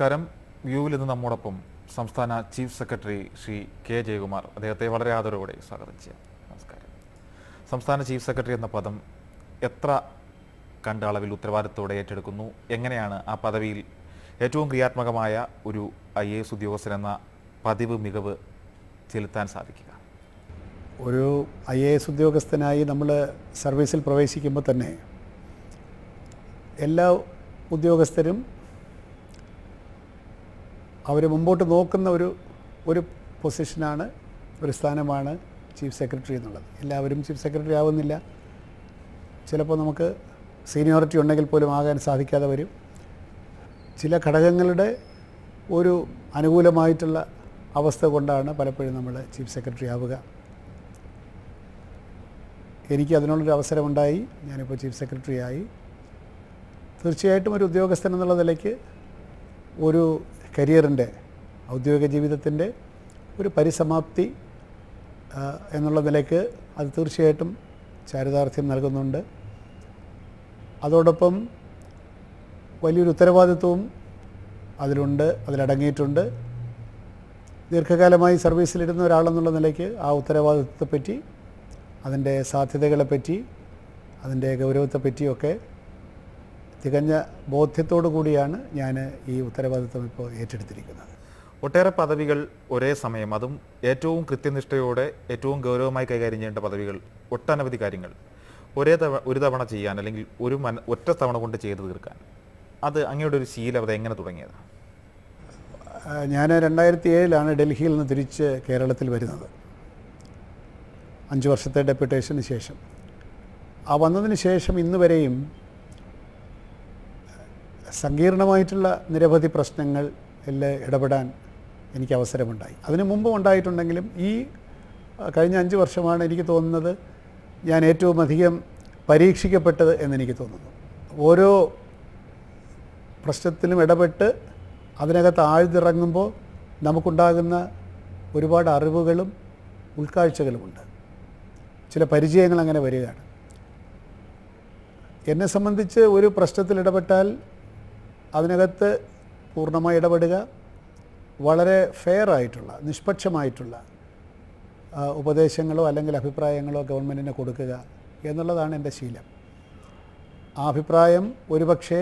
നമസ്കാരം വ്യൂവിൽ ഇന്ന് നമ്മോടൊപ്പം സംസ്ഥാന chief secretary Shri K Jayakumar അദ്ദേഹത്തെ വളരെ ആദരവോടെ സ്വാഗതം ചെയ്യാം നമസ്കാരം സംസ്ഥാന ചീഫ് സെക്രട്ടറി എന്ന പദം എത്ര കണ്ട അളവിൽ ഉത്തരവാദിത്തത്തോടെ ഏറ്റെടുക്കുന്നു എങ്ങനെയാണ് ആ പദവിയിൽ ഏറ്റവും ക്രിയാത്മകമായ ഒരു ഐ എ എസ് ഉദ്യോഗസ്ഥൻ എന്ന പതിവ് മികവ് ചെലുത്താൻ സാധിക്കുക ഒരു ഐ എ എസ് ഉദ്യോഗസ്ഥനായി നമ്മൾ സർവീസിൽ പ്രവേശിക്കുമ്പോൾ തന്നെ എല്ലാ ഉദ്യോഗസ്ഥരും അവർ മുമ്പോട്ട് നോക്കുന്ന ഒരു ഒരു പൊസിഷനാണ് ഒരു സ്ഥാനമാണ് ചീഫ് സെക്രട്ടറി എന്നുള്ളത് എല്ലാവരും ചീഫ് സെക്രട്ടറി ആവുന്നില്ല ചിലപ്പോൾ നമുക്ക് സീനിയോറിറ്റി ഉണ്ടെങ്കിൽ പോലും ആകാൻ സാധിക്കാതെ വരും ചില ഘടകങ്ങളുടെ ഒരു അനുകൂലമായിട്ടുള്ള അവസ്ഥ കൊണ്ടാണ് പലപ്പോഴും നമ്മൾ ചീഫ് സെക്രട്ടറി ആവുക എനിക്ക് അതിനുള്ളൊരു അവസരമുണ്ടായി ഞാനിപ്പോൾ ചീഫ് സെക്രട്ടറി ആയി തീർച്ചയായിട്ടും ഒരു ഉദ്യോഗസ്ഥൻ എന്നുള്ള നിലയ്ക്ക് ഒരു കരിയറിൻ്റെ ഔദ്യോഗിക ജീവിതത്തിൻ്റെ ഒരു പരിസമാപ്തി ആ, എന്നുള്ള നിലയ്ക്ക് അത് തീർച്ചയായിട്ടും ചാരിതാർത്ഥ്യം നൽകുന്നുണ്ട് അതോടൊപ്പം വലിയൊരു ഉത്തരവാദിത്വവും അതിലുണ്ട് അതിലടങ്ങിയിട്ടുണ്ട് ദീർഘകാലമായി സർവീസിലിരുന്ന ഒരാളെന്നുള്ള നിലയ്ക്ക് ആ ഉത്തരവാദിത്വത്തെപ്പറ്റി അതിൻ്റെ സാധ്യതകളെപ്പറ്റി അതിൻ്റെ ഗൗരവത്തെപ്പറ്റിയൊക്കെ തികഞ്ഞ ബോധ്യത്തോടു കൂടിയാണ് ഞാൻ ഈ ഉത്തരവാദിത്വം ഇപ്പോൾ ഏറ്റെടുത്തിരിക്കുന്നത് ഒട്ടേറെ പദവികൾ ഒരേ സമയം അതും ഏറ്റവും കൃത്യനിഷ്ഠയോടെ ഏറ്റവും ഗൗരവമായി കൈകാര്യം ചെയ്യേണ്ട പദവികൾ ഒട്ടനവധി കാര്യങ്ങൾ ഒരേ തവണ ഒരു തവണ ചെയ്യാൻ അല്ലെങ്കിൽ ഒരു മന ഒറ്റ തവണ കൊണ്ട് ചെയ്തു തീർക്കാൻ അത് അങ്ങയുടെ ഒരു ശീലം അത് എങ്ങനെ തുടങ്ങിയത് ഞാൻ രണ്ടായിരത്തി ഏഴിലാണ് ഡൽഹിയിൽ നിന്ന് തിരിച്ച് കേരളത്തിൽ വരുന്നത് അഞ്ച് വർഷത്തെ ഡെപ്യൂട്ടേഷന് ശേഷം ആ വന്നതിന് ശേഷം ഇന്ന് വരെയും സങ്കീർണമായിട്ടുള്ള നിരവധി പ്രശ്നങ്ങളിൽ ഇടപെടാൻ എനിക്ക് അവസരമുണ്ടായി അതിനു മുമ്പും ഉണ്ടായിട്ടുണ്ടെങ്കിലും ഈ ആ, കഴിഞ്ഞ അഞ്ച് വർഷമാണ് എനിക്ക് തോന്നുന്നത് ഞാൻ ഏറ്റവും അധികം പരീക്ഷിക്കപ്പെട്ടത് എന്നെനിക്ക് തോന്നുന്നു ഓരോ പ്രശ്നത്തിലും ഇടപെട്ട് അതിനകത്ത് ആഴ്ന്നിറങ്ങുമ്പോൾ നമുക്കുണ്ടാകുന്ന ഒരുപാട് അറിവുകളും ഉൾക്കാഴ്ചകളുമുണ്ട് ചില പരിചയങ്ങൾ അങ്ങനെ വരികയാണ് എന്നെ സംബന്ധിച്ച് ഒരു പ്രശ്നത്തിൽ ഇടപെട്ടാൽ അതിനകത്ത് പൂർണ്ണമായി ഇടപെടുക വളരെ ഫെയർ ആയിട്ടുള്ള നിഷ്പക്ഷമായിട്ടുള്ള ആ, ഉപദേശങ്ങളോ അല്ലെങ്കിൽ അഭിപ്രായങ്ങളോ ഗവൺമെൻറ്റിന് കൊടുക്കുക എന്നുള്ളതാണ് എൻ്റെ ശീലം ആ അഭിപ്രായം ഒരുപക്ഷേ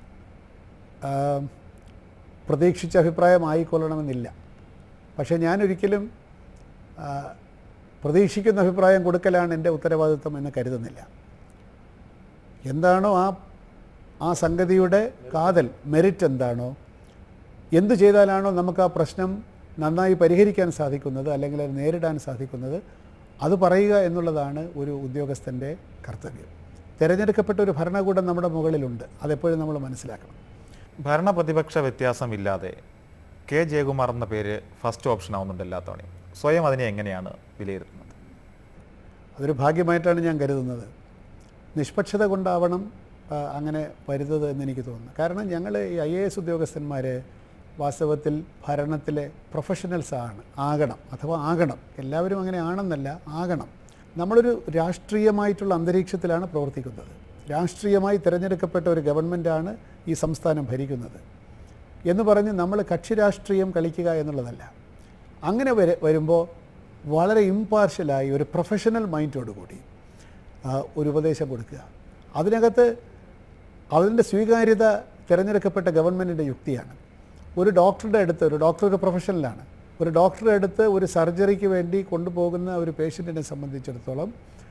ആ, പ്രതീക്ഷിച്ച അഭിപ്രായം ആയിക്കൊള്ളണമെന്നില്ല പക്ഷേ ഞാനൊരിക്കലും ആ, പ്രതീക്ഷിക്കുന്ന അഭിപ്രായം കൊടുക്കലാണ് എൻ്റെ ഉത്തരവാദിത്വം എന്ന് കരുതുന്നില്ല എന്താണോ ആ ആ സംഗതിയുടെ കാതൽ മെറിറ്റ് എന്താണോ എന്തു ചെയ്താലാണോ നമുക്ക് ആ പ്രശ്നം നന്നായി പരിഹരിക്കാൻ സാധിക്കുന്നത് അല്ലെങ്കിൽ അത് നേരിടാൻ സാധിക്കുന്നത് അത് പറയുക എന്നുള്ളതാണ് ഒരു ഉദ്യോഗസ്ഥൻ്റെ കർത്തവ്യം തിരഞ്ഞെടുക്കപ്പെട്ട ഒരു ഭരണകൂടം നമ്മുടെ മുകളിലുണ്ട് അതെപ്പോഴും നമ്മൾ മനസ്സിലാക്കണം ഭരണ പ്രതിപക്ഷ വ്യത്യാസമില്ലാതെ കെ ജയകുമാർ എന്ന പേര് ഫസ്റ്റ് ഓപ്ഷൻ ആവുന്നുണ്ട് എല്ലാ തവണയും സ്വയം അതിനെ എങ്ങനെയാണ് വിലയിരുത്തുന്നത് അതൊരു ഭാഗ്യമായിട്ടാണ് ഞാൻ കരുതുന്നത് നിഷ്പക്ഷത കൊണ്ടാവണം ആ, അങ്ങനെ വരുന്നത് എന്ന് എനിക്ക് തോന്നുന്നു കാരണം ഞങ്ങൾ ഈ ഐ എ എസ് ഉദ്യോഗസ്ഥന്മാർ വാസ്തവത്തിൽ ഭരണത്തിലെ പ്രൊഫഷണൽസ് ആണ് ആകണം അഥവാ ആകണം എല്ലാവരും അങ്ങനെ ആണെന്നല്ല ആകണം നമ്മളൊരു രാഷ്ട്രീയമായിട്ടുള്ള അന്തരീക്ഷത്തിലാണ് പ്രവർത്തിക്കുന്നത് രാഷ്ട്രീയമായി തിരഞ്ഞെടുക്കപ്പെട്ട ഒരു ഗവൺമെൻറ്റാണ് ഈ സംസ്ഥാനം ഭരിക്കുന്നത് എന്ന് പറഞ്ഞ് നമ്മൾ കക്ഷി രാഷ്ട്രീയം കളിക്കുക എന്നുള്ളതല്ല അങ്ങനെ വരെ വരുമ്പോൾ വളരെ ഇമ്പാർഷ്യലായി ഒരു പ്രൊഫഷണൽ മൈൻഡോടുകൂടി ആ, ഒരു ഉപദേശം കൊടുക്കുക അതിനകത്ത് അതിൻ്റെ സ്വീകാര്യത തിരഞ്ഞെടുക്കപ്പെട്ട ഗവൺമെൻറ്റിൻ്റെ യുക്തിയാണ് ഒരു ഡോക്ടറുടെ അടുത്ത് ഒരു ഡോക്ടർ ഒരു പ്രൊഫഷണലാണ് ഒരു ഡോക്ടറുടെ അടുത്ത് ഒരു സർജറിക്ക് വേണ്ടി കൊണ്ടുപോകുന്ന ഒരു പേഷ്യൻറ്റിനെ സംബന്ധിച്ചിടത്തോളം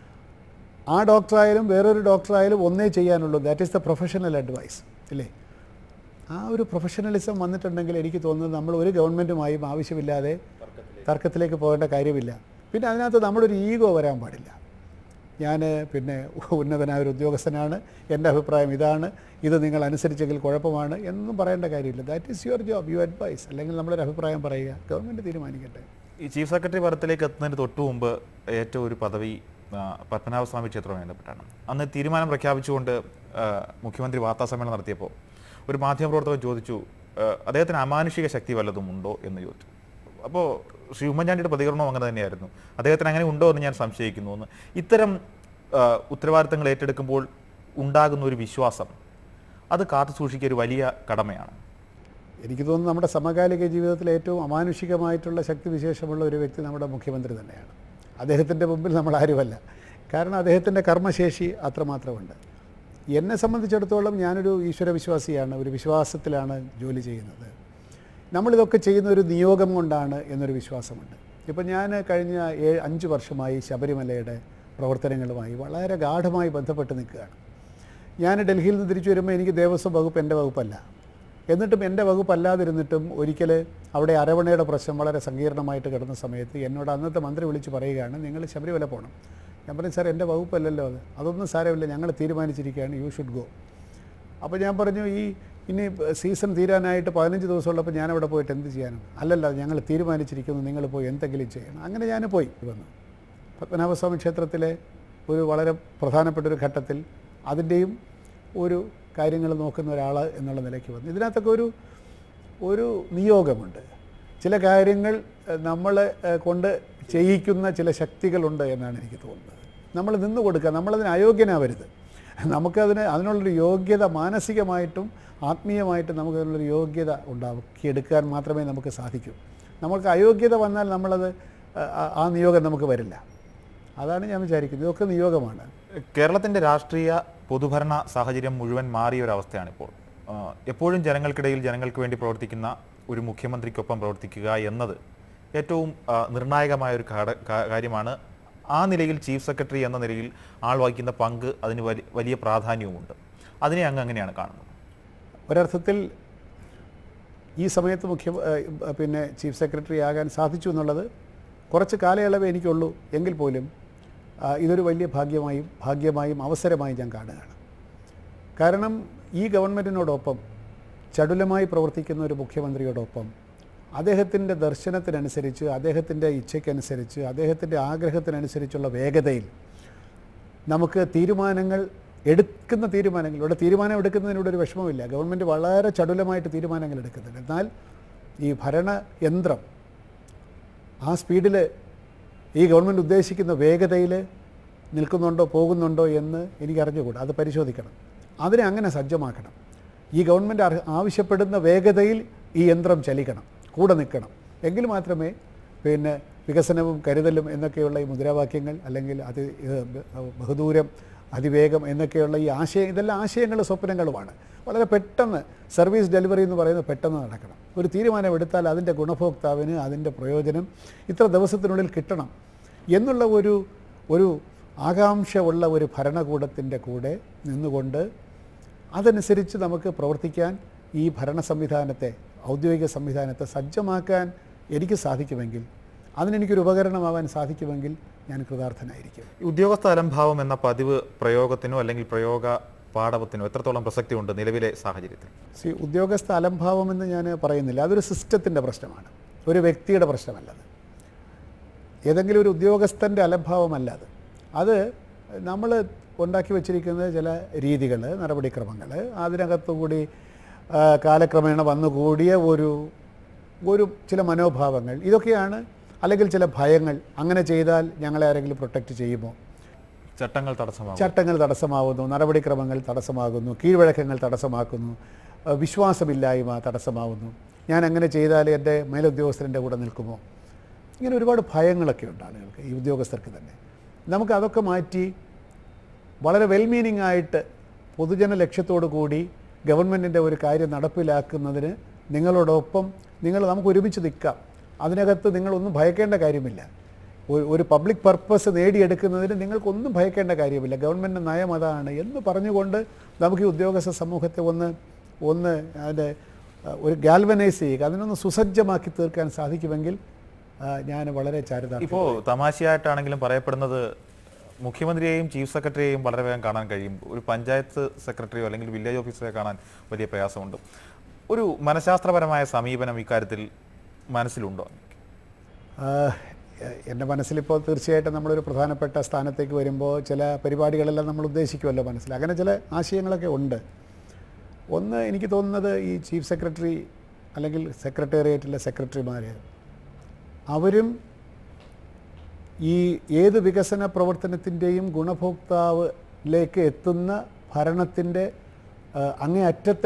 ആ ഡോക്ടറായാലും വേറൊരു ഡോക്ടറായാലും ഒന്നേ ചെയ്യാനുള്ളൂ that is the professional advice ഇല്ലേ ആ ഒരു പ്രൊഫഷണലിസം വന്നിട്ടുണ്ടെങ്കിൽ എനിക്ക് തോന്നുന്നത് നമ്മൾ ഒരു ഗവൺമെൻറ്റുമായും ആവശ്യമില്ലാതെ തർക്കത്തിലേക്ക് പോകേണ്ട കാര്യമില്ല പിന്നെ അതിനകത്ത് നമ്മളൊരു ഈഗോ വരാൻ പാടില്ല ഞാൻ പിന്നെ ഉന്നതനായ ഒരു ഉദ്യോഗസ്ഥനാണ് എൻ്റെ അഭിപ്രായം ഇതാണ് ഇത് നിങ്ങൾ അനുസരിച്ചെങ്കിൽ കുഴപ്പമാണ് എന്നും പറയേണ്ട കാര്യമില്ല that is your job you advice അല്ലെങ്കിൽ നമ്മളൊരു അഭിപ്രായം പറയുക ഗവൺമെൻറ് തീരുമാനിക്കട്ടെ ഈ ചീഫ് സെക്രട്ടറി പദത്തിലേക്ക് എത്തുന്നതിന് തൊട്ടു മുമ്പ് ഏറ്റവും ഒരു പദവി ആ, പത്മനാഭസ്വാമി ക്ഷേത്രവുമായി ബന്ധപ്പെട്ടാണ് അന്ന് തീരുമാനം പ്രഖ്യാപിച്ചുകൊണ്ട് ആ, മുഖ്യമന്ത്രി വാർത്താ സമ്മേളനം നടത്തിയപ്പോൾ ഒരു മാധ്യമപ്രവർത്തകൻ ചോദിച്ചു ആ, അദ്ദേഹത്തിന് അമാനുഷിക ശക്തി വല്ലതും ഉണ്ടോ എന്ന് ചോദിച്ചു അപ്പോൾ ശ്രീ ഉമ്മൻചാണ്ടിയുടെ പ്രതികരണവും അങ്ങനെ തന്നെയായിരുന്നു അദ്ദേഹത്തിന് അങ്ങനെ ഉണ്ടോ എന്ന് ഞാൻ സംശയിക്കുന്നു എന്ന് ഇത്തരം ആ, ഉത്തരവാദിത്തങ്ങൾ ഏറ്റെടുക്കുമ്പോൾ ഉണ്ടാകുന്ന ഒരു വിശ്വാസം അത് കാത്തു സൂക്ഷിക്കുക ഒരു വലിയ കടമയാണ് എനിക്ക് തോന്നുന്നു നമ്മുടെ സമകാലിക ജീവിതത്തിലെ ഏറ്റവും അമാനുഷികമായിട്ടുള്ള ശക്തിവിശേഷമുള്ള ഒരു വ്യക്തി നമ്മുടെ മുഖ്യമന്ത്രി തന്നെയാണ് അദ്ദേഹത്തിൻ്റെ മുമ്പിൽ നമ്മൾ ആരുമല്ല കാരണം അദ്ദേഹത്തിൻ്റെ കർമ്മശേഷി അത്രമാത്രമുണ്ട് എന്നെ സംബന്ധിച്ചിടത്തോളം ഞാനൊരു ഈശ്വര വിശ്വാസിയാണ് ഒരു വിശ്വാസത്തിലാണ് ജോലി ചെയ്യുന്നത് നമ്മളിതൊക്കെ ചെയ്യുന്ന ഒരു നിയോഗം കൊണ്ടാണ് എന്നൊരു വിശ്വാസമുണ്ട് ഇപ്പം ഞാൻ കഴിഞ്ഞ ഏഴ് അഞ്ച് വർഷമായി ശബരിമലയുടെ പ്രവർത്തനങ്ങളുമായി വളരെ ഗാഠമായി ബന്ധപ്പെട്ട് നിൽക്കുകയാണ് ഞാൻ ഡൽഹിയിൽ നിന്ന് തിരിച്ചു വരുമ്പോൾ എനിക്ക് ദേവസ്വം വകുപ്പ് എൻ്റെ വകുപ്പല്ല എന്നിട്ടും എൻ്റെ വകുപ്പല്ലാതിരുന്നിട്ടും ഒരിക്കൽ അവിടെ അരവണയുടെ പ്രശ്നം വളരെ സങ്കീർണമായിട്ട് കിടന്ന സമയത്ത് എന്നോട് അന്നത്തെ മന്ത്രി വിളിച്ച് പറയുകയാണ് നിങ്ങൾ ശബരിമല പോകണം ഞാൻ പറഞ്ഞു സാർ എൻ്റെ വകുപ്പല്ലല്ലോ അത് അതൊന്നും സാരമില്ല ഞങ്ങൾ തീരുമാനിച്ചിരിക്കുകയാണ് യു ഷുഡ് ഗോ അപ്പോൾ ഞാൻ പറഞ്ഞു ഈ ഇനി സീസൺ തീരാനായിട്ട് പതിനഞ്ച് ദിവസമുള്ളപ്പോൾ ഞാൻ അവിടെ പോയിട്ട് എന്ത് ചെയ്യാനും അല്ലല്ല ഞങ്ങൾ തീരുമാനിച്ചിരിക്കുന്നു നിങ്ങൾ പോയി എന്തെങ്കിലും ചെയ്യണം അങ്ങനെ ഞാൻ പോയി വന്നു പത്മനാഭസ്വാമി ക്ഷേത്രത്തിലെ ഒരു വളരെ പ്രധാനപ്പെട്ട ഒരു ഘട്ടത്തിൽ അതിൻ്റെയും ഒരു കാര്യങ്ങൾ നോക്കുന്ന ഒരാൾ എന്നുള്ള നിലയ്ക്ക് വന്നു ഇതിനകത്തൊക്കെ ഒരു ഒരു നിയോഗമുണ്ട് ചില കാര്യങ്ങൾ നമ്മളെ കൊണ്ട് ചെയ്യിക്കുന്ന ചില ശക്തികളുണ്ട് എന്നാണ് എനിക്ക് തോന്നുന്നത് നമ്മൾ നിന്ന് കൊടുക്കുക നമ്മളതിന് അയോഗ്യനാവരുത് നമുക്കതിന് അതിനുള്ളൊരു യോഗ്യത മാനസികമായിട്ടും ആത്മീയമായിട്ടും നമുക്കതിനുള്ളൊരു യോഗ്യത ഉണ്ടാക്കിയെടുക്കാൻ മാത്രമേ നമുക്ക് സാധിക്കൂ നമുക്ക് അയോഗ്യത വന്നാൽ നമ്മളത് ആ- ആ നിയോഗം നമുക്ക് വരില്ല അതാണ് ഞാൻ വിചാരിക്കുന്നത് ഇതൊക്കെ നിയോഗമാണ് കേരളത്തിന്റെ രാഷ്ട്രീയ പൊതുഭരണ സാഹചര്യം മുഴുവൻ മാറിയ ഒരു അവസ്ഥയാണിപ്പോൾ ആ, എപ്പോഴും ജനങ്ങൾക്കിടയിൽ ജനങ്ങൾക്ക് വേണ്ടി പ്രവർത്തിക്കുന്ന ഒരു മുഖ്യമന്ത്രിക്കൊപ്പം പ്രവർത്തിക്കുക എന്നത് ഏറ്റവും ആ, നിർണായകമായ ഒരു ഘട- കാ- കാര്യമാണ് ആ നിലയിൽ ചീഫ് സെക്രട്ടറി എന്ന നിലയിൽ ആൾ വഹിക്കുന്ന പങ്ക് അതിന് വലി- വലിയ പ്രാധാന്യവുമുണ്ട് അതിനെ അങ്ങ് അങ്ങനെയാണ് കാണുന്നത് ഒരർത്ഥത്തിൽ ഈ സമയത്ത് മുഖ്യ ഏഹ് പിന്നെ ചീഫ് സെക്രട്ടറി ആകാൻ സാധിച്ചു എന്നുള്ളത് കുറച്ച് കാലയളവേ എനിക്കുള്ളൂ എങ്കിൽ പോലും ആ, ഇതൊരു വലിയ ഭാഗ്യമായും ഭാഗ്യമായും അവസരമായും ഞാൻ കാണുകയാണ് കാരണം ഈ ഗവൺമെൻറ്റിനോടൊപ്പം ചടുലമായി പ്രവർത്തിക്കുന്ന ഒരു മുഖ്യമന്ത്രിയോടൊപ്പം അദ്ദേഹത്തിൻ്റെ ദർശനത്തിനനുസരിച്ച് അദ്ദേഹത്തിൻ്റെ ഇച്ഛയ്ക്കനുസരിച്ച് അദ്ദേഹത്തിൻ്റെ ആഗ്രഹത്തിനനുസരിച്ചുള്ള വേഗതയിൽ നമുക്ക് തീരുമാനങ്ങൾ എടുക്കുന്ന തീരുമാനങ്ങൾ ഇവിടെ തീരുമാനം എടുക്കുന്നതിനോട് ഒരു വിഷമമില്ല ഗവൺമെൻറ് വളരെ ചടുലമായിട്ട് തീരുമാനങ്ങൾ എടുക്കുന്നുണ്ട് എന്നാൽ ഈ ഭരണയന്ത്രം ആ സ്പീഡിൽ ഈ ഗവൺമെൻറ് ഉദ്ദേശിക്കുന്ന വേഗതയിൽ നിൽക്കുന്നുണ്ടോ പോകുന്നുണ്ടോ എന്ന് എനിക്ക് അറിഞ്ഞുകൂടാ അത് പരിശോധിക്കണം അതിനെ അങ്ങനെ സജ്ജമാക്കണം ഈ ഗവൺമെൻറ് അർഹ- ആവശ്യപ്പെടുന്ന വേഗതയിൽ ഈ യന്ത്രം ചലിക്കണം കൂടെ നിൽക്കണം എങ്കിൽ മാത്രമേ പിന്നെ വികസനവും കരുതലും എന്നൊക്കെയുള്ള ഈ മുദ്രാവാക്യങ്ങൾ അല്ലെങ്കിൽ അത് ഏഹ്, ബ- ബഹുദൂരം അതിവേഗം എന്നൊക്കെയുള്ള ഈ ആശയം ഇതെല്ലാം ആശയങ്ങളും സ്വപ്നങ്ങളുമാണ് വളരെ പെട്ടെന്ന് സർവീസ് ഡെലിവറി എന്ന് പറയുന്നത് പെട്ടെന്ന് നടക്കണം ഒരു തീരുമാനം എടുത്താൽ അതിൻ്റെ ഗുണഭോക്താവിന് അതിൻ്റെ പ്രയോജനം ഇത്ര ദിവസത്തിനുള്ളിൽ കിട്ടണം എന്നുള്ള ഒരു ഒരു ആകാംക്ഷ ഉള്ള ഒരു ഭരണകൂടത്തിൻ്റെ കൂടെ നിന്നുകൊണ്ട് അതനുസരിച്ച് നമുക്ക് പ്രവർത്തിക്കാൻ ഈ ഭരണ സംവിധാനത്തെ ഔദ്യോഗിക സംവിധാനത്തെ സജ്ജമാക്കാൻ എനിക്ക് സാധിക്കുമെങ്കിൽ അതിനെനിക്കൊരു ഉപകരണമാവാൻ സാധിക്കുമെങ്കിൽ ഞാൻ കൃതാർത്ഥനായിരിക്കും ഈ ഉദ്യോഗസ്ഥ അലംഭാവം എന്ന പതിവ് പ്രയോഗത്തിനോ അല്ലെങ്കിൽ പ്രയോഗ പാഠവത്തിനോ എത്രത്തോളം പ്രസക്തിയുണ്ട് നിലവിലെ സാഹചര്യത്തിൽ സി ഉദ്യോഗസ്ഥ അലംഭാവമെന്ന് ഞാൻ പറയുന്നില്ല അതൊരു സിസ്റ്റത്തിൻ്റെ പ്രശ്നമാണ് ഒരു വ്യക്തിയുടെ പ്രശ്നമല്ലത് ഏതെങ്കിലും ഒരു ഉദ്യോഗസ്ഥൻ്റെ അലംഭാവമല്ല അത് അത് നമ്മൾ ഉണ്ടാക്കി വച്ചിരിക്കുന്ന ചില രീതികൾ നടപടിക്രമങ്ങൾ അതിനകത്തുകൂടി ആ, കാലക്രമേണ വന്നുകൂടിയ ഒരു ഒരു ചില മനോഭാവങ്ങൾ ഇതൊക്കെയാണ് അല്ലെങ്കിൽ ചില ഭയങ്ങൾ അങ്ങനെ ചെയ്താൽ ഞങ്ങളെ ആരെങ്കിലും പ്രൊട്ടക്റ്റ് ചെയ്യുമോ ചട്ടങ്ങൾ തടസ്സമാകും ചട്ടങ്ങൾ തടസ്സമാവുന്നു നടപടിക്രമങ്ങൾ തടസ്സമാകുന്നു കീഴ്വഴക്കങ്ങൾ തടസ്സമാക്കുന്നു അഹ് വിശ്വാസമില്ലായ്മ തടസ്സമാവുന്നു ഞാൻ അങ്ങനെ ചെയ്താൽ എൻ്റെ മേലുദ്യോഗസ്ഥൻ്റെ കൂടെ നിൽക്കുമോ ഇങ്ങനെ ഒരുപാട് ഭയങ്ങളൊക്കെ ഉണ്ട് ആളുകൾക്ക് ഈ ഉദ്യോഗസ്ഥർക്ക് തന്നെ നമുക്ക് അതൊക്കെ മാറ്റി വളരെ വെൽ മീനിങ് ആയിട്ട് പൊതുജന ലക്ഷ്യത്തോടു കൂടി ഗവൺമെൻറ്റിൻ്റെ ഒരു കാര്യം നടപ്പിലാക്കുന്നതിന് നിങ്ങളോടൊപ്പം നിങ്ങൾ നമുക്ക് ഒരുമിച്ച് നിൽക്കാം അതിനകത്ത് നിങ്ങളൊന്നും ഭയക്കേണ്ട കാര്യമില്ല ഒരു- ഒരു പബ്ലിക് പർപ്പസ് നേടിയെടുക്കുന്നതിന് നിങ്ങൾക്കൊന്നും ഭയക്കേണ്ട കാര്യമില്ല ഗവൺമെൻറ് നയം അതാണ് എന്ന് പറഞ്ഞുകൊണ്ട് നമുക്ക് ഈ ഉദ്യോഗസ്ഥ സമൂഹത്തെ ഒന്ന് ഒന്ന് അതിൻ്റെ അഹ്, ഒരു ഗാൽവനൈസ് ചെയ്യുക അതിനൊന്ന് സുസജ്ജമാക്കി തീർക്കാൻ സാധിക്കുമെങ്കിൽ അഹ്, ഞാൻ വളരെ ചാരിതാ ഇപ്പോൾ തമാശയായിട്ടാണെങ്കിലും പറയപ്പെടുന്നത് മുഖ്യമന്ത്രിയെയും ചീഫ് സെക്രട്ടറിയെയും വളരെ വേഗം കാണാൻ കഴിയും ഒരു പഞ്ചായത്ത് സെക്രട്ടറിയോ അല്ലെങ്കിൽ വില്ലേജ് ഓഫീസറെ കാണാൻ വലിയ പ്രയാസമുണ്ട് ഒരു മനഃശാസ്ത്രപരമായ സമീപനം ഇക്കാര്യത്തിൽ മനസ്സിലുണ്ടോ ആഹ് എൻ്റെ മനസ്സിലിപ്പോൾ തീർച്ചയായിട്ടും നമ്മളൊരു പ്രധാനപ്പെട്ട സ്ഥാനത്തേക്ക് വരുമ്പോൾ ചില പരിപാടികളെല്ലാം നമ്മൾ ഉദ്ദേശിക്കുമല്ലോ മനസ്സിൽ അങ്ങനെ ചില ആശയങ്ങളൊക്കെ ഉണ്ട് ഒന്ന് എനിക്ക് തോന്നുന്നത് ഈ ചീഫ് സെക്രട്ടറി അല്ലെങ്കിൽ സെക്രട്ടേറിയറ്റിലെ സെക്രട്ടറിമാർ അവരും ഈ ഏത് വികസന പ്രവർത്തനത്തിൻ്റെയും ഗുണഭോക്താവിലേക്ക് എത്തുന്ന ഭരണത്തിൻ്റെ അങ്ങേയറ്റത്തെ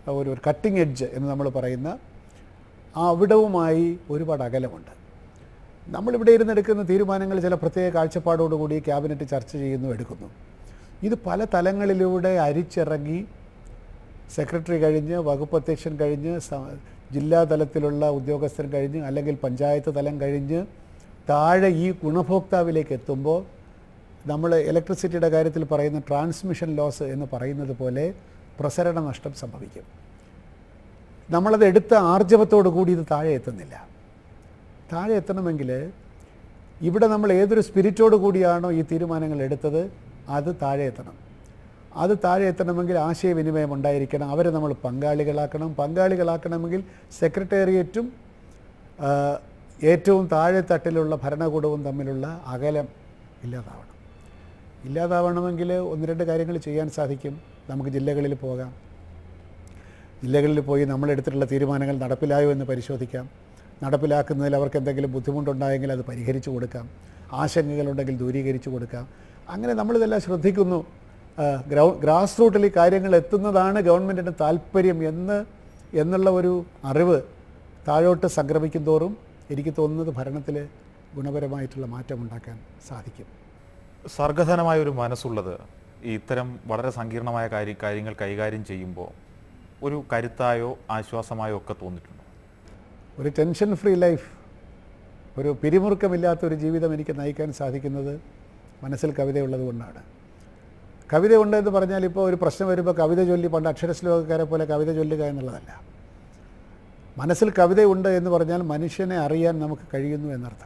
ഒരു കട്ടിംഗ് എഡ്ജ് എന്ന് നമ്മൾ പറയുന്ന ആ അവിടവുമായി ഒരുപാട് അകലമുണ്ട് നമ്മളിവിടെ ഇരുന്നെടുക്കുന്ന തീരുമാനങ്ങൾ ചില പ്രത്യേക കാഴ്ചപ്പാടോടുകൂടി ക്യാബിനറ്റ് ചർച്ച ചെയ്യുന്നു എടുക്കുന്നു ഇത് പല തലങ്ങളിലൂടെ അരിച്ചിറങ്ങി സെക്രട്ടറി കഴിഞ്ഞ് വകുപ്പ് അധ്യക്ഷൻ കഴിഞ്ഞ് സ- ജില്ലാ തലത്തിലുള്ള ഉദ്യോഗസ്ഥൻ കഴിഞ്ഞ് അല്ലെങ്കിൽ പഞ്ചായത്ത് തലം കഴിഞ്ഞ് താഴെ ഈ ഗുണഭോക്താവിലേക്ക് എത്തുമ്പോൾ നമ്മൾ ഇലക്ട്രിസിറ്റിയുടെ കാര്യത്തിൽ പറയുന്ന ട്രാൻസ്മിഷൻ ലോസ് എന്ന് പറയുന്നത് പോലെ പ്രസരണ നഷ്ടം സംഭവിക്കും നമ്മളത് എടുത്ത ആർജവത്തോടു കൂടി ഇത് താഴെ എത്തുന്നില്ല താഴെ എത്തണമെങ്കിൽ ഇവിടെ നമ്മൾ ഏതൊരു സ്പിരിറ്റോട് കൂടിയാണോ ഈ തീരുമാനങ്ങൾ എടുത്തത് അത് താഴെ എത്തണം അത് താഴെ എത്തണമെങ്കിൽ ആശയവിനിമയം ഉണ്ടായിരിക്കണം അവരെ നമ്മൾ പങ്കാളികളാക്കണം പങ്കാളികളാക്കണമെങ്കിൽ സെക്രട്ടേറിയറ്റും ആ, ഏറ്റവും താഴെ തട്ടിലുള്ള ഭരണകൂടവും തമ്മിലുള്ള അകലം ഇല്ലാതാവണം ഇല്ലാതാവണമെങ്കിൽ ഒന്ന് രണ്ട് കാര്യങ്ങൾ ചെയ്യാൻ സാധിക്കും നമുക്ക് ജില്ലകളിൽ പോകാം ജില്ലകളിൽ പോയി നമ്മളെടുത്തിട്ടുള്ള തീരുമാനങ്ങൾ നടപ്പിലായോ എന്ന് പരിശോധിക്കാം നടപ്പിലാക്കുന്നതിൽ അവർക്ക് എന്തെങ്കിലും ബുദ്ധിമുട്ടുണ്ടായെങ്കിൽ അത് പരിഹരിച്ചു കൊടുക്കാം ആശങ്കകളുണ്ടെങ്കിൽ ദൂരീകരിച്ചു കൊടുക്കാം അങ്ങനെ നമ്മളിതെല്ലാം ശ്രദ്ധിക്കുന്നു ആ, ഗ്രൗ ഗ്രാസ് റൂട്ടിൽ ഈ കാര്യങ്ങൾ എത്തുന്നതാണ് ഗവൺമെൻറ്റിൻ്റെ താല്പര്യം എന്ന് എന്നുള്ള ഒരു അറിവ് താഴോട്ട് സംക്രമിക്കും തോറും എനിക്ക് തോന്നുന്നത് ഭരണത്തിൽ ഗുണപരമായിട്ടുള്ള മാറ്റം ഉണ്ടാക്കാൻ സാധിക്കും സർഗധനമായ ഒരു മനസ്സുള്ളത് ഈ ഇത്തരം വളരെ സങ്കീർണമായ കാര്യ കാര്യങ്ങൾ കൈകാര്യം ചെയ്യുമ്പോൾ ഒരു കരുത്തായോ ആശ്വാസമായോ ഒക്കെ തോന്നിയിട്ടുണ്ടോ ഒരു ടെൻഷൻ ഫ്രീ ലൈഫ് ഒരു പിരിമുറുക്കമില്ലാത്ത ഒരു ജീവിതം എനിക്ക് നയിക്കാൻ സാധിക്കുന്നത് മനസ്സിൽ കവിതയുള്ളത് കൊണ്ടാണ് കവിത ഉണ്ട് എന്ന് പറഞ്ഞാൽ ഇപ്പോൾ ഒരു പ്രശ്നം വരുമ്പോൾ കവിത ചൊല്ലി പണ്ട് അക്ഷരശ്ലോകക്കാരെ പോലെ കവിത ചൊല്ലുക എന്നുള്ളതല്ല മനസ്സിൽ കവിതയുണ്ട് എന്ന് പറഞ്ഞാൽ മനുഷ്യനെ അറിയാൻ നമുക്ക് കഴിയുന്നു എന്നർത്ഥം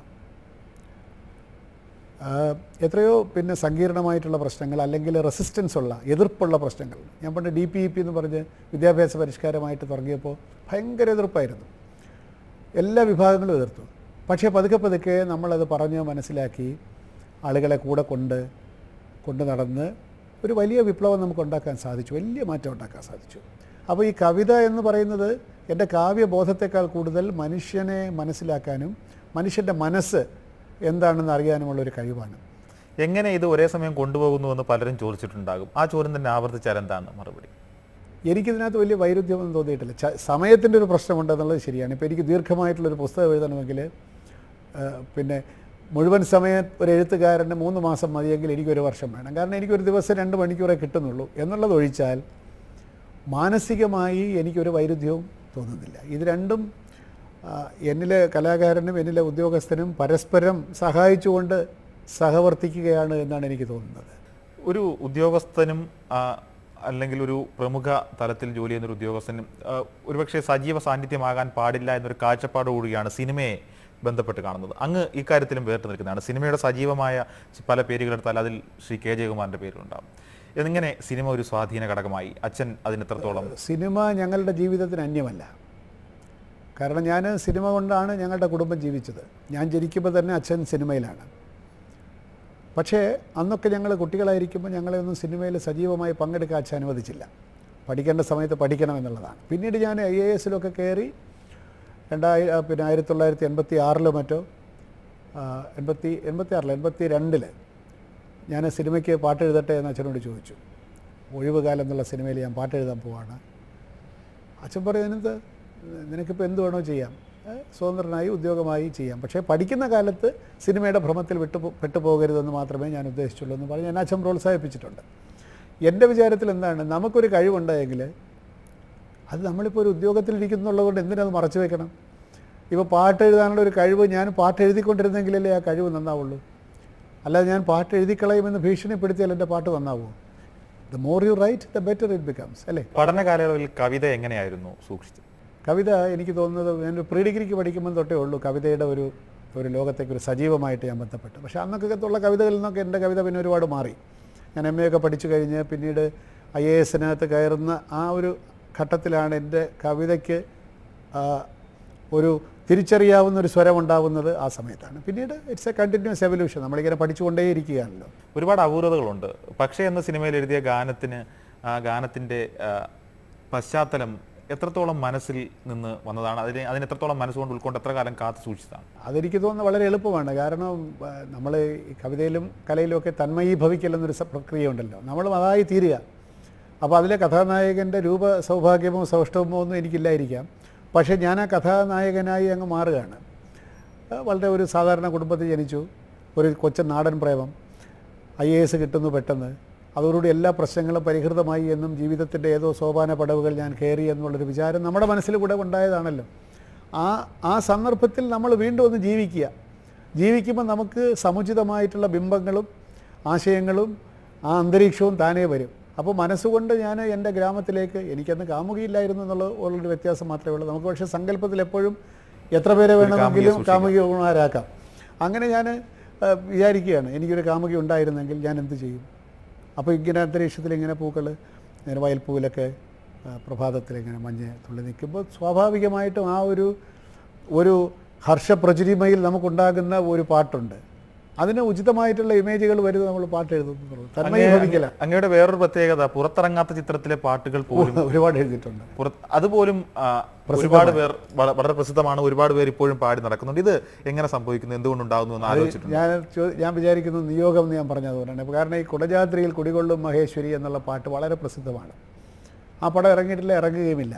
ആ, എത്രയോ പിന്നെ സങ്കീർണമായിട്ടുള്ള പ്രശ്നങ്ങൾ അല്ലെങ്കിൽ റെസിസ്റ്റൻസ് ഉള്ള എതിർപ്പുള്ള പ്രശ്നങ്ങൾ ഞാൻ പണ്ട് ഡി പി ഇ പി എന്ന് പറഞ്ഞ് വിദ്യാഭ്യാസ പരിഷ്കാരമായിട്ട് തുടങ്ങിയപ്പോൾ ഭയങ്കര എതിർപ്പായിരുന്നു എല്ലാ വിഭാഗങ്ങളും എതിർത്തു പക്ഷേ പതുക്കെ പതുക്കെ നമ്മളത് പറഞ്ഞ് മനസ്സിലാക്കി ആളുകളെ കൂടെ കൊണ്ട് കൊണ്ട് നടന്ന് ഒരു വലിയ വിപ്ലവം നമുക്ക് ഉണ്ടാക്കാൻ സാധിച്ചു വലിയ മാറ്റം ഉണ്ടാക്കാൻ സാധിച്ചു അപ്പോൾ ഈ കവിത എന്ന് പറയുന്നത് എൻ്റെ കാവ്യബോധത്തെക്കാൾ കൂടുതൽ മനുഷ്യനെ മനസ്സിലാക്കാനും മനുഷ്യൻ്റെ മനസ്സ് എന്താണെന്ന് അറിയാനുമുള്ള ഒരു കഴിവാണ് എങ്ങനെ ഇത് ഒരേ സമയം കൊണ്ടുപോകുന്നു എന്ന് പലരും ചോദിച്ചിട്ടുണ്ടാകും ആ ചോദ്യം തന്നെ ആവർത്തിച്ചാൽ എന്താണ് മറുപടി എനിക്കിതിനകത്ത് വലിയ വൈരുദ്ധ്യമൊന്നും തോന്നിയിട്ടില്ല ച സമയത്തിൻ്റെ ഒരു പ്രശ്നമുണ്ടെന്നുള്ളത് ശരിയാണ് ഇപ്പോൾ എനിക്ക് ദീർഘമായിട്ടുള്ളൊരു പുസ്തകം എഴുതണമെങ്കിൽ ആ, പിന്നെ മുഴുവൻ സമയ ഒരു എഴുത്തുകാരന് മൂന്ന് മാസം മതിയെങ്കിൽ എനിക്കൊരു വർഷം വേണം കാരണം എനിക്കൊരു ദിവസം രണ്ട് മണിക്കൂറേ കിട്ടുന്നുള്ളൂ എന്നുള്ളത് ഒഴിച്ചാൽ മാനസികമായി എനിക്കൊരു വൈരുദ്ധ്യവും തോന്നുന്നില്ല ഇത് രണ്ടും ആ, എന്നിലെ കലാകാരനും എന്നിലെ ഉദ്യോഗസ്ഥനും പരസ്പരം സഹായിച്ചുകൊണ്ട് സഹവർത്തിക്കുകയാണ് എന്നാണ് എനിക്ക് തോന്നുന്നത് ഒരു ഉദ്യോഗസ്ഥനും ആ, അല്ലെങ്കിൽ ഒരു പ്രമുഖ തലത്തിൽ ജോലി ചെയ്യുന്ന ഒരു ഉദ്യോഗസ്ഥനും ആ, ഒരുപക്ഷെ സജീവ സാന്നിധ്യമാകാൻ പാടില്ല എന്നൊരു കാഴ്ചപ്പാടോടുകൂടിയാണ് സിനിമയെ ബന്ധപ്പെട്ട് കാണുന്നത് അങ്ങ് ഇക്കാര്യത്തിലും വേറിട്ട് നിൽക്കുന്നതാണ് സിനിമയുടെ സജീവമായ പല പേരുകളെടുത്താൽ അതിൽ ശ്രീ കെ ജയകുമാറിൻ്റെ പേരുണ്ടാകും എന്നിങ്ങനെ സിനിമ ഒരു സ്വാധീന ഘടകമായി അച്ഛൻ അതിന് എത്രത്തോളം സിനിമ ഞങ്ങളുടെ ജീവിതത്തിന് അന്യമല്ല കാരണം ഞാൻ സിനിമ കൊണ്ടാണ് ഞങ്ങളുടെ കുടുംബം ജീവിച്ചത് ഞാൻ ജനിക്കുമ്പോൾ തന്നെ അച്ഛൻ സിനിമയിലാണ് പക്ഷേ അന്നൊക്കെ ഞങ്ങൾ കുട്ടികളായിരിക്കുമ്പോൾ ഞങ്ങളെ ഒന്നും സിനിമയിൽ സജീവമായി പങ്കെടുക്കാൻ അച്ഛൻ അനുവദിച്ചില്ല പഠിക്കേണ്ട സമയത്ത് പഠിക്കണം എന്നുള്ളതാണ് പിന്നീട് ഞാൻ ഐ എ എസിലൊക്കെ കയറി രണ്ടായിരം ആ, പിന്നെ ആയിരത്തി തൊള്ളായിരത്തി എൺപത്തി ആറിലോ മറ്റോ ആ, എൺപത്തി എൺപത്തി ആറിൽ എൺപത്തി രണ്ടിൽ ഞാൻ സിനിമയ്ക്ക് പാട്ട് എഴുതട്ടെ എന്ന് അച്ഛനോട് ചോദിച്ചു ഒഴിവുകാലം എന്നുള്ള സിനിമയിൽ ഞാൻ പാട്ട് എഴുതാൻ പോവാണ് അച്ഛൻ പറയുന്നത് നിനക്കിപ്പോൾ എന്ത് വേണോ ചെയ്യാം ഏ, സ്വതന്ത്രനായി ഉദ്യോഗമായി ചെയ്യാം പക്ഷേ പഠിക്കുന്ന കാലത്ത് സിനിമയുടെ ഭ്രമത്തിൽ വിട്ടു പോ- പെട്ടുപോകരുതെന്ന് മാത്രമേ ഞാൻ ഉദ്ദേശിച്ചുള്ളൂ എന്ന് പറഞ്ഞ് ഞാൻ അച്ഛൻ പ്രോത്സാഹിപ്പിച്ചിട്ടുണ്ട് എൻ്റെ വിചാരത്തിൽ എന്താണ് നമുക്കൊരു കഴിവുണ്ടായെങ്കിൽ അത് നമ്മളിപ്പോൾ ഒരു ഉദ്യോഗത്തിലിരിക്കുന്നുള്ളത് കൊണ്ട് എന്തിനത് മറച്ചു വെക്കണം ഇപ്പോൾ പാട്ട് എഴുതാനുള്ള ഒരു കഴിവ് ഞാൻ പാട്ട് എഴുതിക്കൊണ്ടിരുന്നെങ്കിലല്ലേ ആ കഴിവ് നന്നാവുള്ളൂ അല്ലാതെ ഞാൻ പാട്ട് എഴുതിക്കളയുമെന്ന് ഭീഷണിപ്പെടുത്തിയാൽ എൻ്റെ പാട്ട് നന്നാവുമോ the more you write the better it becomes അല്ലേ പഠന കാലയളവിൽ കവിത എങ്ങനെയായിരുന്നു സൂക്ഷിച്ചത് കവിത എനിക്ക് തോന്നുന്നത് ഞാൻ പ്രീ ഡിഗ്രിക്ക് പഠിക്കുമ്പോൾ തൊട്ടേ ഉള്ളൂ കവിതയുടെ ഒരു ഒരു ലോകത്തേക്ക് ഒരു സജീവമായിട്ട് ഞാൻ ബന്ധപ്പെട്ടു പക്ഷേ അന്നൊക്കെ ഉള്ള കവിതകളിൽ നിന്നൊക്കെ എൻ്റെ കവിത പിന്നെ ഒരുപാട് മാറി ഞാൻ എം എ ഒക്കെ പഠിച്ചു കഴിഞ്ഞ് പിന്നീട് ഐ എ എസിനകത്ത് കയറുന്ന ആ ഒരു ഘട്ടത്തിലാണ് എൻ്റെ കവിതയ്ക്ക് ആ, ഒരു തിരിച്ചറിയാവുന്ന ഒരു സ്വരം ഉണ്ടാവുന്നത് ആ സമയത്താണ് പിന്നീട് ഇറ്റ്സ് എ കണ്ടിന്യൂസ് എവല്യൂഷൻ നമ്മളിങ്ങനെ പഠിച്ചുകൊണ്ടേയിരിക്കുകയാണല്ലോ ഒരുപാട് അപൂർവതകളുണ്ട് പക്ഷേ എന്ന സിനിമയിൽ എഴുതിയ ഗാനത്തിന് ആ ഗാനത്തിൻ്റെ ആ, പശ്ചാത്തലം എത്രത്തോളം മനസ്സിൽ നിന്ന് വന്നതാണ് അതിനെ അതിന് എത്രത്തോളം മനസ്സുകൊണ്ട് ഉൾക്കൊണ്ട് എത്ര കാലം കാത്തു സൂക്ഷിച്ചതാണ് അതെനിക്ക് തോന്നുന്നത് വളരെ എളുപ്പമാണ് കാരണം നമ്മൾ ഈ കവിതയിലും കലയിലും ഒക്കെ തന്മയീഭവിക്കൽ എന്നൊരു സ- പ്രക്രിയ ഉണ്ടല്ലോ നമ്മളും അതായി തീരുക അപ്പോൾ അതിലെ കഥാനായകൻ്റെ രൂപ സൗഭാഗ്യമോ സൗഷ്ഠവമോ ഒന്നും എനിക്കില്ലായിരിക്കാം പക്ഷേ ഞാൻ ആ കഥാനായകനായി അങ്ങ് മാറുകയാണ് ആ, വളരെ ഒരു സാധാരണ കുടുംബത്തിൽ ജനിച്ചു ഒരു കൊച്ചൻ നാടൻ പ്രേമം ഐ എ എസ് കിട്ടുന്നു പെട്ടെന്ന് അതോടുകൂടി എല്ലാ പ്രശ്നങ്ങളും പരിഹൃതമായി എന്നും ജീവിതത്തിൻ്റെ ഏതോ സോപാന പടവുകൾ ഞാൻ കയറി എന്നുള്ളൊരു വിചാരം നമ്മുടെ മനസ്സിൽ കൂടെ ഉണ്ടായതാണല്ലോ ആ ആ സന്ദർഭത്തിൽ നമ്മൾ വീണ്ടും ഒന്ന് ജീവിക്കുക ജീവിക്കുമ്പോൾ നമുക്ക് സമുചിതമായിട്ടുള്ള ബിംബങ്ങളും ആശയങ്ങളും ആ അന്തരീക്ഷവും താനേ വരും അപ്പോൾ മനസ്സുകൊണ്ട് ഞാൻ എൻ്റെ ഗ്രാമത്തിലേക്ക് എനിക്കന്ന് കാമുകിയില്ലായിരുന്നു എന്നുള്ള ഉള്ളൊരു വ്യത്യാസം മാത്രമേ ഉള്ളൂ നമുക്ക് പക്ഷേ സങ്കല്പത്തിൽ എപ്പോഴും എത്ര പേരെ വേണമെങ്കിലും കാമുകിമാരാക്കാം അങ്ങനെ ഞാൻ വിചാരിക്കുകയാണ് എനിക്കൊരു കാമുകി ഉണ്ടായിരുന്നെങ്കിൽ ഞാൻ എന്ത് ചെയ്യും അപ്പോൾ ഇങ്ങനെ അന്തരീക്ഷത്തിൽ ഇങ്ങനെ പൂക്കൾ ഇങ്ങനെ വയൽപ്പൂവിലൊക്കെ ആ, പ്രഭാതത്തിൽ ഇങ്ങനെ മഞ്ഞ് തുള്ളി നിൽക്കുമ്പോൾ സ്വാഭാവികമായിട്ടും ആ ഒരു ഒരു ഹർഷപ്രചുരിമയിൽ നമുക്കുണ്ടാകുന്ന ഒരു പാട്ടുണ്ട് അതിന് ഉചിതമായിട്ടുള്ള ഇമേജുകൾ വരുന്നത് നമ്മൾ പാട്ട് എഴുതുന്നുള്ളൂ തന്മയീഭവിക്കല അങ്ങയുടെ വേറൊരു പ്രത്യേകത പുറത്തിറങ്ങാത്ത ചിത്രത്തിലെ പാട്ടുകൾ പോലും ഒരുപാട് എഴുതിയിട്ടുണ്ട് പുറത്ത് അതുപോലും ആ, ഒരുപാട് പേർ വള- വളരെ പ്രസിദ്ധമാണ് ഒരുപാട് പേർ ഇപ്പോഴും പാടി നടക്കുന്നുണ്ട് ഇത് എങ്ങനെ സംഭവിക്കുന്നു എന്തുകൊണ്ടുണ്ടാകുന്നു എന്ന് ആലോചിച്ചിട്ടുണ്ട് ഞാൻ ചോ- ഞാൻ വിചാരിക്കുന്നു നിയോഗം എന്ന് ഞാൻ പറഞ്ഞതുകൊണ്ടാണ് കാരണം ഈ കുടജാത്രിയിൽ കുടികൊള്ളും മഹേശ്വരി എന്നുള്ള പാട്ട് വളരെ പ്രസിദ്ധമാണ് ആ പടം ഇറങ്ങിയിട്ടില്ല ഇറങ്ങുകയുമില്ല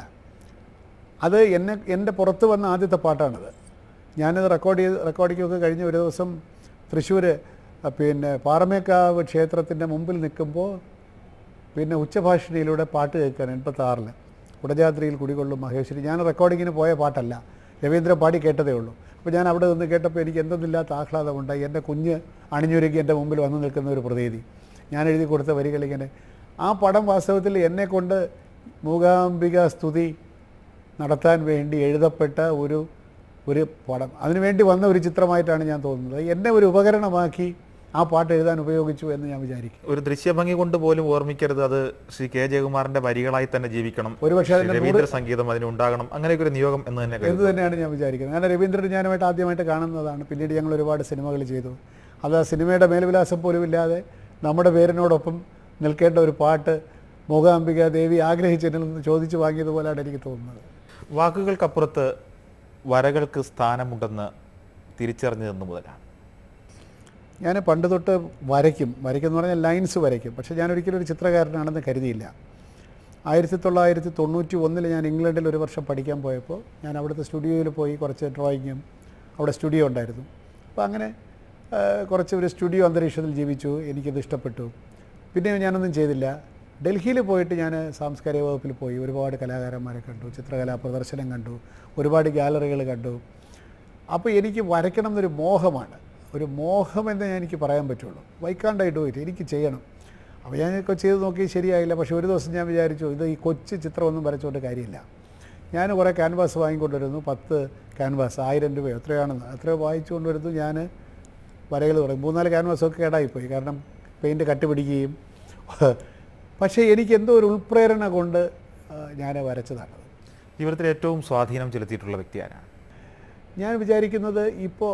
അത് എന്നെ എൻ്റെ പുറത്ത് വന്ന ആദ്യത്തെ പാട്ടാണത് ഞാനത് റെക്കോർഡ് ചെയ്ത് റെക്കോർഡിങ്ങൊക്കെ കഴിഞ്ഞ് ഒരു ദിവസം തൃശ്ശൂർ പിന്നെ പാറമേക്കാവ് ക്ഷേത്രത്തിൻ്റെ മുമ്പിൽ നിൽക്കുമ്പോൾ പിന്നെ ഉച്ചഭാഷിണിയിലൂടെ പാട്ട് കേൾക്കാൻ എൺപത്താറിൽ കുടജാത്രിയിൽ കുടികൊള്ളും മഹേശ്വരി ഞാൻ റെക്കോർഡിങ്ങിന് പോയ പാട്ടല്ല രവീന്ദ്രൻ പാടി കേട്ടതേ ഉള്ളൂ അപ്പോൾ ഞാൻ അവിടെ നിന്ന് കേട്ടപ്പോൾ എനിക്ക് എന്തെന്നില്ലാത്ത ആഹ്ലാദമുണ്ടായി എൻ്റെ കുഞ്ഞ് അണിഞ്ഞൊരുക്കി എൻ്റെ മുമ്പിൽ വന്നു നിൽക്കുന്ന ഒരു പ്രതീതി ഞാൻ എഴുതി കൊടുത്ത വരികളിങ്ങനെ ആ പടം വാസ്തവത്തിൽ എന്നെ കൊണ്ട് മൂകാംബിക സ്തുതി നടത്താൻ വേണ്ടി എഴുതപ്പെട്ട ഒരു ഒരു പടം അതിനുവേണ്ടി വന്ന ഒരു ചിത്രമായിട്ടാണ് ഞാൻ തോന്നുന്നത് എന്നെ ഒരു ഉപകരണമാക്കി ആ പാട്ട് എഴുതാൻ ഉപയോഗിച്ചു എന്ന് ഞാൻ വിചാരിക്കും ഒരു ദൃശ്യഭംഗി കൊണ്ട് പോലും ഓർമ്മിക്കരുത് അത് ശ്രീ കെ ജയകുമാറിന്റെ വരികളായി തന്നെ ജീവിക്കണം ഒരുപക്ഷെ ശ്രീ അതിൻ്റെ രവീന്ദ്ര സംഗീതം അതിനുണ്ടാകണം അങ്ങനെയൊക്കെ ഒരു നിയോഗം എന്ന് തന്നെ കരുതുന്നു. എന്ന് തന്നെയാണ് ഞാൻ വിചാരിക്കുന്നത് കാരണം രവീന്ദ്രൻ ഞാനുമായിട്ട് ആദ്യമായിട്ട് കാണുന്നതാണ് പിന്നീട് ഞങ്ങൾ ഒരുപാട് സിനിമകൾ ചെയ്തു അത് ആ സിനിമയുടെ മേൽവിലാസം പോലും ഇല്ലാതെ നമ്മുടെ പേരിനോടൊപ്പം നിൽക്കേണ്ട ഒരു പാട്ട് മൂകാംബിക ദേവി ആഗ്രഹിച്ചതിൽ നിന്ന് ചോദിച്ചു വാങ്ങിയതുപോലെയാണ് എനിക്ക് തോന്നുന്നത് വാക്കുകൾക്കപ്പുറത്ത് വരകൾക്ക് സ്ഥാനമുണ്ടെന്ന് തിരിച്ചറിഞ്ഞതെന്ന് മുതലാണ് ഞാൻ പണ്ട് തൊട്ട് വരയ്ക്കും വരയ്ക്കും എന്ന് പറഞ്ഞാൽ ലൈൻസ് വരയ്ക്കും പക്ഷേ ഞാൻ ഒരിക്കലും ഒരു ചിത്രകാരനാണെന്ന് കരുതിയില്ല ആയിരത്തി തൊള്ളായിരത്തി തൊണ്ണൂറ്റി ഒന്നിൽ ഞാൻ ഇംഗ്ലണ്ടിൽ ഒരു വർഷം പഠിക്കാൻ പോയപ്പോൾ ഞാൻ അവിടുത്തെ സ്റ്റുഡിയോയിൽ പോയി കുറച്ച് ഡ്രോയിങ്ങും അവിടെ സ്റ്റുഡിയോ ഉണ്ടായിരുന്നു അപ്പോൾ അങ്ങനെ ആ, കുറച്ച് ഒരു സ്റ്റുഡിയോ അന്തരീക്ഷത്തിൽ ജീവിച്ചു എനിക്കത് ഇഷ്ടപ്പെട്ടു പിന്നെ ഞാനൊന്നും ചെയ്തില്ല ഡൽഹിയിൽ പോയിട്ട് ഞാൻ സാംസ്കാരിക വകുപ്പിൽ പോയി ഒരുപാട് കലാകാരന്മാരെ കണ്ടു ചിത്രകലാ പ്രദർശനം കണ്ടു ഒരുപാട് ഗാലറികൾ കണ്ടു അപ്പോൾ എനിക്ക് വരയ്ക്കണം എന്നൊരു മോഹമാണ് ഒരു മോഹം എന്ന് ഞാൻ എനിക്ക് പറയാൻ പറ്റുള്ളൂ വൈ കാണ്ട് ഐ ഡു ഇറ്റ് എനിക്ക് ചെയ്യണം അപ്പോൾ ഞാനൊക്കെ ചെയ്ത് നോക്കി ശരിയായില്ല പക്ഷേ ഒരു ദിവസം ഞാൻ വിചാരിച്ചു ഇത് ഈ കൊച്ചു ചിത്രമൊന്നും വരച്ചുകൊണ്ട് കാര്യമില്ല ഞാൻ കുറേ ക്യാൻവാസ് വാങ്ങിക്കൊണ്ടുവരുന്നു പത്ത് ക്യാൻവാസ് ആയിരം രൂപയോ എത്രയാണെന്ന് എത്രയോ വാങ്ങിച്ചു കൊണ്ടുവരുന്നു ഞാൻ വരകൾ പറയും മൂന്നാല് ക്യാൻവാസൊക്കെ കേടായിപ്പോയി കാരണം പെയിൻറ്റ് കട്ടി പിടിക്കുകയും പക്ഷേ എനിക്ക് എന്തോ ഒരു ഉൾപ്രേരണ കൊണ്ട് ഞാൻ വരച്ചതാണത് ജീവിതത്തിൽ ഏറ്റവും സ്വാധീനം ചെലുത്തിയിട്ടുള്ള വ്യക്തി ആരാണ് ഞാൻ വിചാരിക്കുന്നത് ഇപ്പോൾ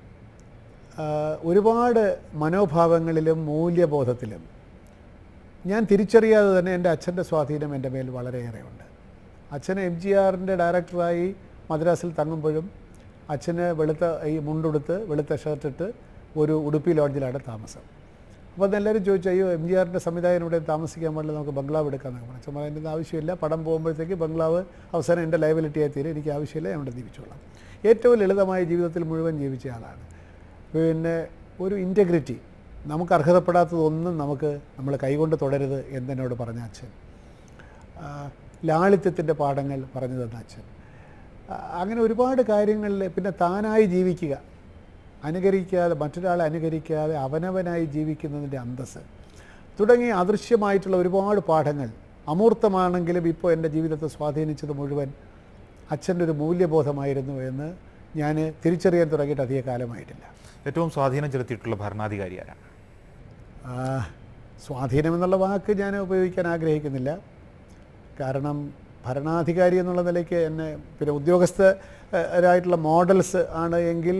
ഒരുപാട് മനോഭാവങ്ങളിലും മൂല്യബോധത്തിലും ഞാൻ തിരിച്ചറിയാതെ തന്നെ എൻ്റെ അച്ഛൻ്റെ സ്വാധീനം എൻ്റെ മേൽ വളരെയേറെയുണ്ട് അച്ഛൻ എം ജി ആറിൻ്റെ ഡയറക്ടറായി മദ്രാസിൽ തങ്ങുമ്പോഴും അച്ഛന് വെളുത്ത ഈ മുണ്ടുടുത്ത് വെളുത്ത ഷർട്ടിട്ട് ഒരു ഉടുപ്പി ലോഡ്ജിലാണ് താമസം അപ്പോൾ അതെല്ലാവരും ചോദിച്ചു അയ്യോ എം ജി ആറിൻ്റെ സംവിധായകൻ ഇവിടെ താമസിക്കാൻ പാടില്ല നമുക്ക് ബംഗ്ലാവ് എടുക്കാമെന്നൊക്കെ പറഞ്ഞു അച്ഛൻ പറഞ്ഞു "എൻ്റെ ആവശ്യമില്ല പടം പോകുമ്പോഴത്തേക്ക് ബംഗ്ലാവ് അവസാനം എൻ്റെ ലയബിലിറ്റി ആയി തീരും എനിക്ക് ആവശ്യമില്ല ഞാൻ ഇവിടെ ജീവിച്ചോളാം ഏറ്റവും ലളിതമായ ജീവിതത്തിൽ മുഴുവൻ ജീവിച്ച ആളാണ് പിന്നെ ഒരു ഇൻറ്റഗ്രിറ്റി നമുക്ക് അർഹതപ്പെടാത്തതൊന്നും നമുക്ക് നമ്മൾ കൈകൊണ്ട് തുടരുത് എന്നെന്നോട് പറഞ്ഞ അച്ഛൻ ആ, ലാളിത്യത്തിൻ്റെ പാഠങ്ങൾ പറഞ്ഞു തന്ന അച്ഛൻ ആ, അങ്ങനെ ഒരുപാട് കാര്യങ്ങളിൽ പിന്നെ താനായി ജീവിക്കുക അനുകരിക്കാതെ മറ്റൊരാളെ അനുകരിക്കാതെ അവനവനായി ജീവിക്കുന്നതിൻ്റെ അന്തസ്സ് തുടങ്ങി അദൃശ്യമായിട്ടുള്ള ഒരുപാട് പാഠങ്ങൾ അമൂർത്തമാണെങ്കിലും ഇപ്പോൾ എൻ്റെ ജീവിതത്തെ സ്വാധീനിച്ചത് മുഴുവൻ അച്ഛൻ്റെ ഒരു മൂല്യബോധമായിരുന്നു എന്ന് ഞാൻ തിരിച്ചറിയാൻ തുടങ്ങിയിട്ട് അധിക കാലമായിട്ടില്ല ഏറ്റവും സ്വാധീനം ചെലുത്തിയിട്ടുള്ള ഭരണാധികാരി ആരാണ് ആ, സ്വാധീനം എന്നുള്ള വാക്ക് ഞാൻ ഉപയോഗിക്കാൻ ആഗ്രഹിക്കുന്നില്ല കാരണം ഭരണാധികാരി എന്നുള്ള നിലയ്ക്ക് എന്നെ പിന്നെ ഉദ്യോഗസ്ഥരായിട്ടുള്ള മോഡൽസ് ആണ് എങ്കിൽ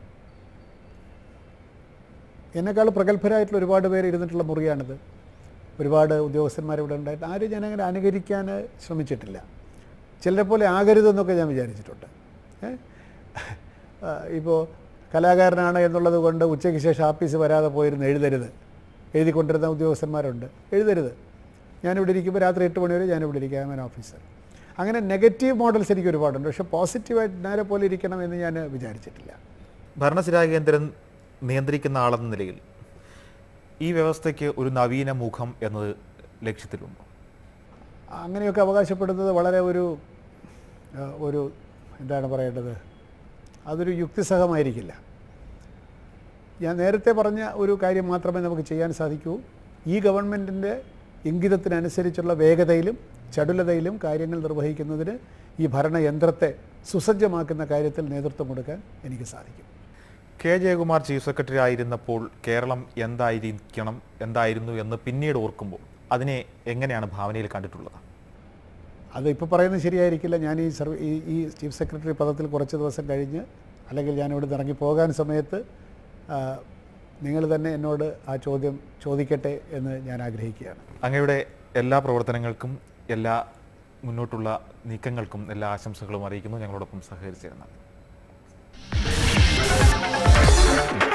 എന്നെക്കാൾ പ്രഗത്ഭരായിട്ടുള്ള ഒരുപാട് പേര് ഇരുന്നിട്ടുള്ള മുറിയാണിത് ഒരുപാട് ഉദ്യോഗസ്ഥന്മാർ ഇവിടെ ഉണ്ടായിട്ട് ആരും ഞാൻ അങ്ങനെ അനുകരിക്കാൻ ശ്രമിച്ചിട്ടില്ല ചിലരെ പോലെ ആകരുതെന്നൊക്കെ ഞാൻ വിചാരിച്ചിട്ടുണ്ട് ഇപ്പോൾ കലാകാരനാണ് എന്നുള്ളത് കൊണ്ട് ഉച്ചയ്ക്ക് ശേഷം ആഫീസ് വരാതെ പോയിരുന്ന് എഴുതരുത് എഴുതിക്കൊണ്ടിരുന്ന ഉദ്യോഗസ്ഥന്മാരുണ്ട് എഴുതരുത് ഞാനിവിടെ ഇരിക്കുമ്പോൾ രാത്രി എട്ട് മണി വരെ ഞാനിവിടെ ഇരിക്കുക ആൻ ഓഫീസർ അങ്ങനെ നെഗറ്റീവ് മോഡൽസ് എനിക്ക് ഒരുപാടുണ്ട് പക്ഷേ പോസിറ്റീവായിട്ട് നേരെ പോലെ ഇരിക്കണം എന്ന് ഞാൻ വിചാരിച്ചിട്ടില്ല ഭരണസിരാ കേന്ദ്രം നിയന്ത്രിക്കുന്ന ആളെന്ന നിലയിൽ ഈ വ്യവസ്ഥയ്ക്ക് ഒരു നവീന മുഖം എന്നത് ലക്ഷ്യത്തിലുണ്ടോ അങ്ങനെയൊക്കെ അവകാശപ്പെടുന്നത് വളരെ ഒരു ആ, ഒരു എന്താണ് പറയേണ്ടത് അതൊരു യുക്തിസഹമായിരിക്കില്ല ഞാൻ നേരത്തെ പറഞ്ഞ ഒരു കാര്യം മാത്രമേ നമുക്ക് ചെയ്യാൻ സാധിക്കൂ ഈ ഗവൺമെൻറ്റിൻ്റെ ഇംഗിതത്തിനനുസരിച്ചുള്ള വേഗതയിലും ചടുലതയിലും കാര്യങ്ങൾ നിർവഹിക്കുന്നതിന് ഈ ഭരണയന്ത്രത്തെ സുസജ്ജമാക്കുന്ന കാര്യത്തിൽ നേതൃത്വം കൊടുക്കാൻ എനിക്ക് സാധിക്കും കെ ജയകുമാർ ചീഫ് സെക്രട്ടറി ആയിരുന്നപ്പോൾ കേരളം എന്തായിരിക്കണം എന്തായിരുന്നു എന്ന് പിന്നീട് ഓർക്കുമ്പോൾ അതിനെ എങ്ങനെയാണ് ഭാവനയിൽ കണ്ടിട്ടുള്ളത് അത് ഇപ്പോൾ പറയുന്നത് ശരിയായിരിക്കില്ല ഞാൻ ഈ സർവ ഈ ഈ ചീഫ് സെക്രട്ടറി പദത്തിൽ കുറച്ച് ദിവസം കഴിഞ്ഞ് അല്ലെങ്കിൽ ഞാൻ ഇവിടെ ഇറങ്ങി പോകാൻ സമയത്ത് നിങ്ങൾ തന്നെ എന്നോട് ആ ചോദ്യം ചോദിക്കട്ടെ എന്ന് ഞാൻ ആഗ്രഹിക്കുകയാണ് അങ്ങയുടെ എല്ലാ പ്രവർത്തനങ്ങൾക്കും എല്ലാ മുന്നോട്ടുള്ള നീക്കങ്ങൾക്കും എല്ലാ ആശംസകളും അറിയിക്കുന്നു ഞങ്ങളോടൊപ്പം സഹകരിച്ചിരുന്നത്